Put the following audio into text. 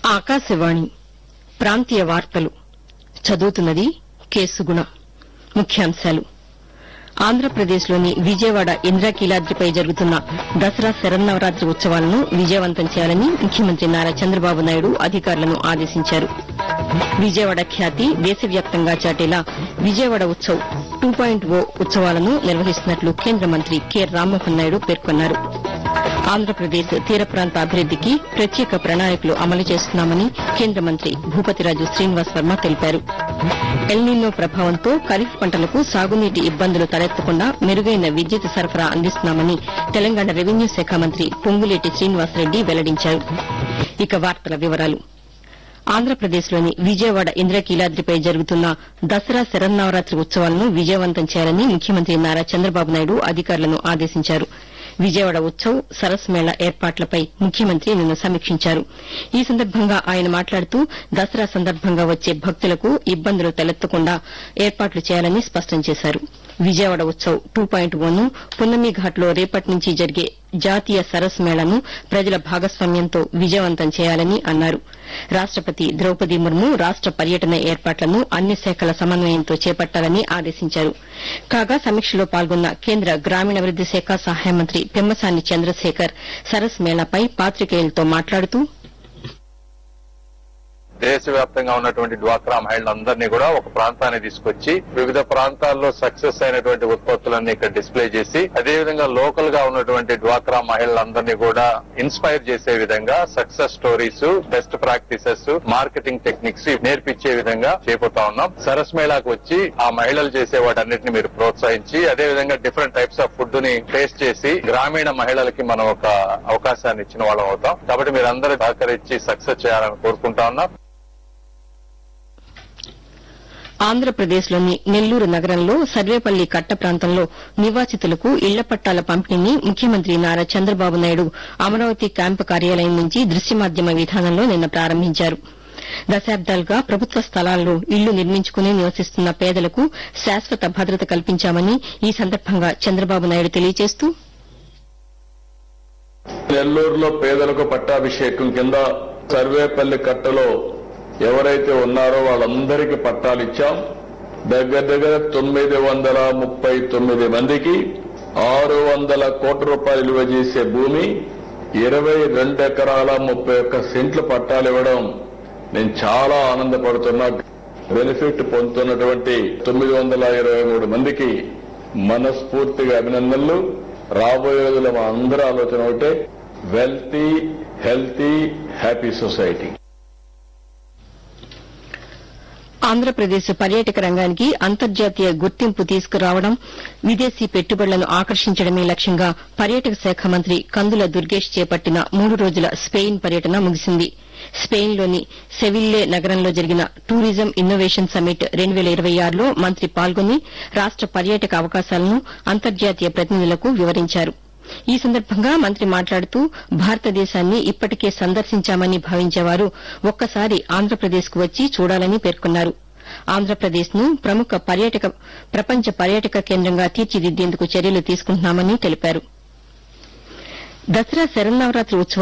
ఆకాశవాణి ప్రాంతీయ వార్తలు చదువుతున్నది కేసుగుణ ముఖ్యాంశాలు ఆంధ్రప్రదేశ్లోని విజయవాడ ఇంద్రకీలాద్రిపై జరుగుతున్న దసరా శరన్నవరాత్రి ఉత్సవాలను విజయవంతం చేయాలని ముఖ్యమంత్రి నారా చంద్రబాబు నాయుడు అధికారులను ఆదేశించారు విజయవాడ ఖ్యాతి దేశవ్యాప్తంగా చాటేలా Vijayawada Utsav two point o ఉత్సవాలను నిర్వహిస్తున్నట్లు కేంద్ర మంత్రి కె రామ్మోహన్ నాయుడు పేర్కొన్నారు ఆంధ్రప్రదేశ్ తీర ప్రాంత అభివృద్దికి ప్రత్యేక ప్రణాళికలు అమలు చేస్తున్నామని కేంద్ర మంత్రి భూపతిరాజు శ్రీనివాస్ వర్మ తెలిపారు ఎల్నినో ప్రభావంతో ఖరీఫ్ పంటలకు సాగునీటి ఇబ్బందులు తలెత్తకుండా మెరుగైన విద్యుత్ సరఫరా అందిస్తున్నామని తెలంగాణ రెవెన్యూ శాఖ మంత్రి పొంగులేటి శ్రీనివాసరెడ్డి వెల్లడించారు ఇక వార్తల వివరాలు ఆంధ్రప్రదేశ్లోని విజయవాడ ఇంద్రకీలాద్రిపై జరుగుతున్న దసరా శరన్నవరాత్రి ఉత్సవాలను విజయవంతం చేయాలని ముఖ్యమంత్రి నారా చంద్రబాబు నాయుడు అధికారులను ఆదేశించారు విజయవాడ ఉత్సవ్ సరస్ మేళా ఏర్పాట్లపై ముఖ్యమంత్రి నిన్న సమీక్షించారు ఈ సందర్భంగా ఆయన మాట్లాడుతూ దసరా సందర్భంగా వచ్చే భక్తులకు ఇబ్బందులు తలెత్తకుండా ఏర్పాట్లు చేయాలని స్పష్టం చేశారు విజయవాడ ఉత్సవ్ టూ పాయింట్ ఓను పున్నమి ఘాట్లో రేపటి నుంచి జరిగే జాతీయ సరస్ మేళాను ప్రజల భాగస్వామ్యంతో విజయవంతం చేయాలని అన్నారు రాష్టపతి ద్రౌపది ముర్ము రాష్ట పర్యటన ఏర్పాట్లను అన్ని శాఖల సమన్వయంతో చేపట్టాలని ఆదేశించారు కాగా సమీక్షలో పాల్గొన్న కేంద్ర గ్రామీణాభివృద్ది శాఖ సహాయ మంత్రి పెమ్మసాని చంద్రశేఖర్ సరస్ మేళాపై పాతికేయులతో మాట్లాడుతూ దేశవ్యాప్తంగా ఉన్నటువంటి డ్వాక్రా మహిళలందరినీ కూడా ఒక ప్రాంతాన్ని తీసుకొచ్చి వివిధ ప్రాంతాల్లో సక్సెస్ అయినటువంటి ఉత్పత్తులన్నీ ఇక్కడ డిస్ప్లే చేసి అదేవిధంగా లోకల్ గా ఉన్నటువంటి డ్వాక్రా మహిళలందరినీ కూడా ఇన్స్పైర్ చేసే విధంగా success stories best practices marketing techniques నేర్పించే విధంగా చేపడతా ఉన్నాం సరస్ మేళాకు వచ్చి ఆ మహిళలు చేసే వాటన్నిటిని మీరు ప్రోత్సహించి అదేవిధంగా డిఫరెంట్ టైప్స్ ఆఫ్ ఫుడ్ ని టేస్ట్ చేసి గ్రామీణ మహిళలకి మనం ఒక అవకాశాన్ని ఇచ్చిన వాళ్ళం అవుతాం కాబట్టి మీరందరూ సహకరించి సక్సెస్ చేయాలని కోరుకుంటా ఉన్నాం ఆంధ్రప్రదేశ్లోని నెల్లూరు నగరంలో సర్వేపల్లి కట్ట ప్రాంతంలో నివాసితులకు ఇళ్ల పట్టాల పంపిణీని ముఖ్యమంత్రి నారా చంద్రబాబు నాయుడు అమరావతి క్యాంపు కార్యాలయం నుంచి దృశ్యమాధ్యమ విధానంలో నిన్న ప్రారంభించారు దశాబ్దాలుగా ప్రభుత్వ స్థలాల్లో ఇళ్లు నిర్మించుకుని నివసిస్తున్న పేదలకు శాశ్వత భద్రత కల్పించామని ఈ సందర్భంగా చంద్రబాబు నాయుడు తెలియజేస్తూ నెల్లూరులో పేదలకు పట్టాభిషేకం కింద సర్వేపల్లి కట్టలో ఎవరైతే ఉన్నారో వాళ్ళందరికీ పట్టాలు ఇచ్చాం దగ్గర దగ్గర తొమ్మిది వందల ముప్పై తొమ్మిది మందికి ఆరు వందల కోట్ల రూపాయలు విలువ చేసే భూమి ఇరవై రెండు ఎకరాల ముప్పై ఒక్క సెంట్లు పట్టాలు ఇవ్వడం నేను చాలా ఆనందపడుతున్నా బెనిఫిట్ పొందుతున్నటువంటి తొమ్మిది వందల ఇరవై మూడు మందికి మనస్ఫూర్తిగా అభినందనలు రాబోయే రోజుల్లో మా అందరి ఆలోచన ఒకటే wealthy healthy happy society Andhra Pradesh పర్యాటక రంగానికి అంతర్జాతీయ గుర్తింపు తీసుకురావడం విదేశీ పెట్టుబడులను ఆకర్షించడమే లక్ష్యంగా పర్యాటక శాఖ మంత్రి కందుల దుర్గేష్ చేపట్టిన మూడు రోజుల స్పెయిన్ పర్యటన ముగిసింది స్పెయిన్లోని సెవిల్లే నగరంలో జరిగిన టూరిజం ఇన్నోవేషన్ సమ్మిట్ రెండు వేల ఇరవై ఆరులో మంత్రి పాల్గొని రాష్ట పర్యాటక అవకాశాలను అంతర్జాతీయ ప్రతినిధులకు వివరించారు ఈ సందర్భంగా మంత్రి మాట్లాడుతూ భారతదేశాన్ని ఇప్పటికే సందర్శించామని భావించేవారు ఒక్కసారి ఆంధ్రప్రదేశ్కు వచ్చి చూడాలని పేర్కొన్నారు ఆంధ్రప్రదేశ్ ను ప్రముఖ పర్యాటక ప్రపంచ పర్యాటక కేంద్రంగా తీర్చిదిద్దేందుకు చర్యలు తీసుకుంటున్నామని తెలిపారు దసరా శరన్నవరాత్రి ఉత్సవాలు